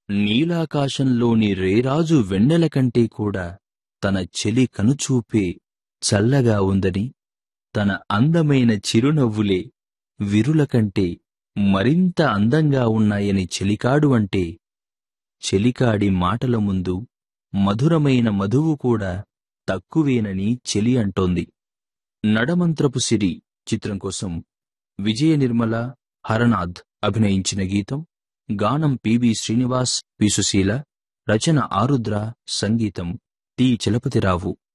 నీలాకాశంలోని రేరాజు వెన్నెల కంటే కూడా తన చెలి కనుచూపే చల్లగా ఉందని తన అందమైన చిరునవ్వులే విరుల కంటే మరింత అందంగా ఉన్నాయని చెలికాడు అంటే చెలికాడి మాటల ముందు మధురమైన మధువు కూడా తక్కువేనని చెలి అంటోంది నడమంత్రపు సిరి చిత్రం కోసం విజయ నిర్మల హరనాథ్ అభినయించిన గీతం గానం పిబి శ్రీనివాస్ పి సుశీల రచన ఆరుద్ర సంగీతం టి చలపతిరావు